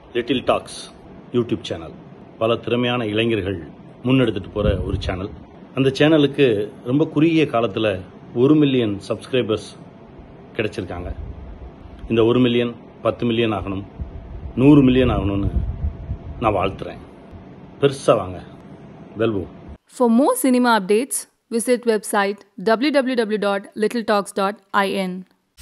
Little tax YouTube channel பல திறமையான இளைஞர்கள் முன்னெடுத்துட்டு போகிற ஒரு சேனல் அந்த சேனலுக்கு ரொம்ப குறுகிய காலத்தில் ஒரு மில்லியன் சப்ஸ்கிரைபர்ஸ் கிடைச்சிருக்காங்க இந்த ஒரு மில்லியன் பத்து மில்லியன் ஆகணும் நூறு மில்லியன் ஆகணும்னு நான் வாழ்த்துறேன் பெருசாக வாங்க வெல்வோ For more cinema updates, visit website www.littletalks.in.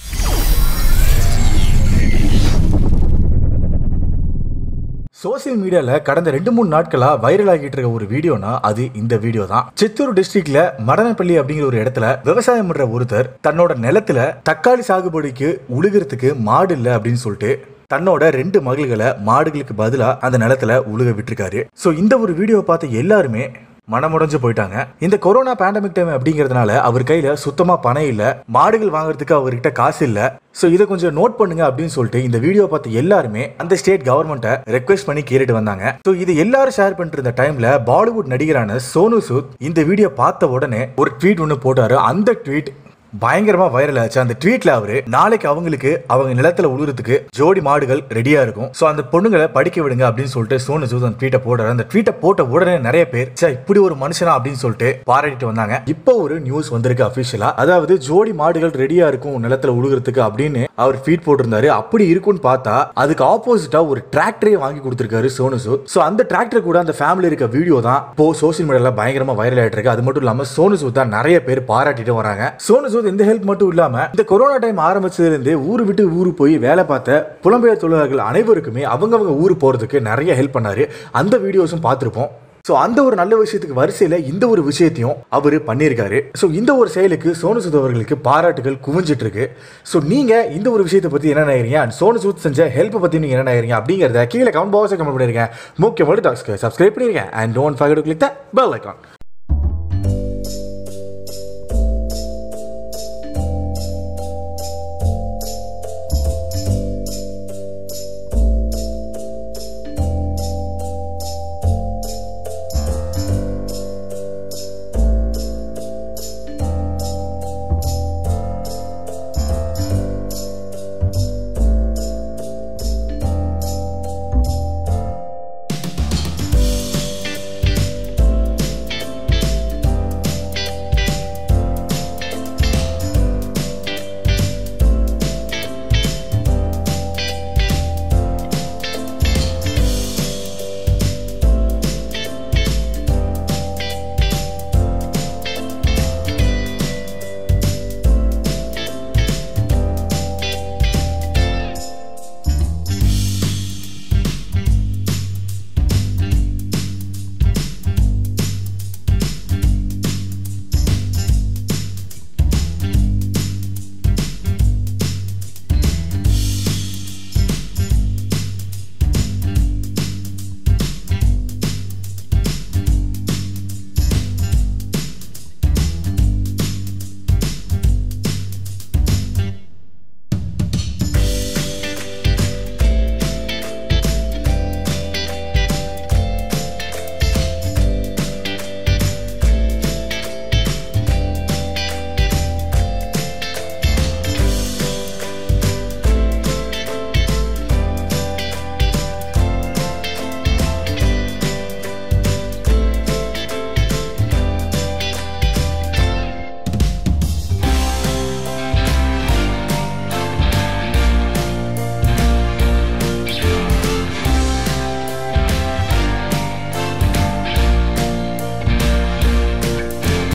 Social மீடியால கடந்த ரெண்டு மூணு நாட்களா வைரல் ஆகிட்டு இருக்க ஒரு வீடியோனா அது இந்த வீடியோ தான் சித்தூர் டிஸ்ட்ரிக்ட்ல மடனப்பள்ளி அப்படிங்கிற ஒரு இடத்துல விவசாயம் பண்ற ஒருத்தர் தன்னோட நிலத்துல தக்காளி சாகுபடிக்கு உழுகிறதுக்கு மாடு இல்ல அப்படின்னு சொல்லிட்டு தன்னோட ரெண்டு மகள்களை மாடுகளுக்கு பதிலா அந்த நிலத்துல உழுக விட்டுருக்காரு சோ இந்த ஒரு வீடியோ பார்த்த எல்லாருமே மனமுடைஞ்சு போயிட்டாங்க இந்த கொரோனா பேண்டமிக் டைம் அப்படிங்கறதுனால அவர் கையில சுத்தமா பணம் இல்ல மாடுகள் வாங்குறதுக்கு அவர்கிட்ட காசு இல்ல சோ இதை கொஞ்சம் நோட் பண்ணுங்க அப்படின்னு சொல்லிட்டு இந்த வீடியோ பார்த்து எல்லாருமே அந்த ஸ்டேட் கவர்மெண்ட்டை ரெக்வெஸ்ட் பண்ணி கேட்டுட்டு வந்தாங்க சோ இது எல்லாரும் ஷேர் பண்ணிட்டு இருந்த டைம்ல பாலிவுட் நடிகரான சோனு சூத் இந்த வீடியோ பார்த்த உடனே ஒரு ட்வீட் ஒன்று போட்டாரு அந்த ட்வீட் பயங்கரமா வைரல் ஆச்சு அந்த ட்வீட்ல அவரு நாளைக்கு அவங்களுக்கு அவங்க நிலத்துல உழுறதுக்கு ஜோடி மாடுகள் ரெடியா இருக்கும் சோ அந்த பொண்ணுங்களை படிக்க விடுங்க அப்படின்னு சொல்லிட்டு சோனு சூத் அந்த ட்வீட்டை போடுறாரு அந்த ட்வீட்டை போட்ட உடனே நிறைய பேர் "ச்சே, இப்படி ஒரு மனுஷனா அப்படின்னு சொல்லிட்டு பாராட்டிட்டு வந்தாங்க இப்போ ஒரு நியூஸ் வந்திருக்கு அபிஷியலா அதாவது ஜோடி மாடுகள் ரெடியா இருக்கும் நிலத்துல உழுகிறதுக்கு அப்படின்னு அவர் ட்வீட் போட்டிருந்தாரு அப்படி இருக்கும்னு பார்த்தா அதுக்கு ஆப்போசிட்டா ஒரு டிராக்டரே வாங்கி கொடுத்திருக்காரு சோனு சூத் சோ அந்த டிராக்டர் கூட அந்த ஃபேமிலி இருக்க வீடியோ தான் இப்போ சோசியல் மீடியால பயங்கரமா வைரல் ஆயிட்டு இருக்கு அது மட்டும் இல்லாம சோனு சூத் தான் நிறைய பேர் பாராட்டிட்டு வராங்க சோனு சூத் இந்த ஹெல்ப் மட்டும் இல்லாம இந்த கொரோனா டைம் ஆரம்பிச்சதுல இருந்து ஊரு விட்டு ஊரு போய் வேலை பார்த்த புலம்பெயர் தொழிலாளர்கள் அனைவருக்குமே அவங்கவங்க ஊர் போறதுக்கு நிறைய ஹெல்ப் பண்ணாரு அந்த வீடியோஸும் பார்த்திருப்போம் ஸோ அந்த ஒரு நல்ல விஷயத்துக்கு வரிசையில் இந்த ஒரு விஷயத்தையும் அவர் பண்ணியிருக்காரு ஸோ இந்த ஒரு செயலுக்கு சோனு சூத் அவர்களுக்கு பாராட்டுகள் குவிஞ்சிட்டு இருக்கு ஸோ நீங்கள் இந்த ஒரு விஷயத்தை பற்றி என்ன நினைக்கிறீங்க அண்ட் சோனு சூத் செஞ்ச ஹெல்ப் பற்றி நீங்கள் என்ன நினைக்கிறீங்க அப்படிங்கிறத கீழே கமெண்ட் பாக்ஸை கமெண்ட் பண்ணிருக்கேன் முக்கியமான டாக்ஸ்க்கு சப்ஸ்கிரைப் பண்ணிருக்கேன் and don't forget to click the bell icon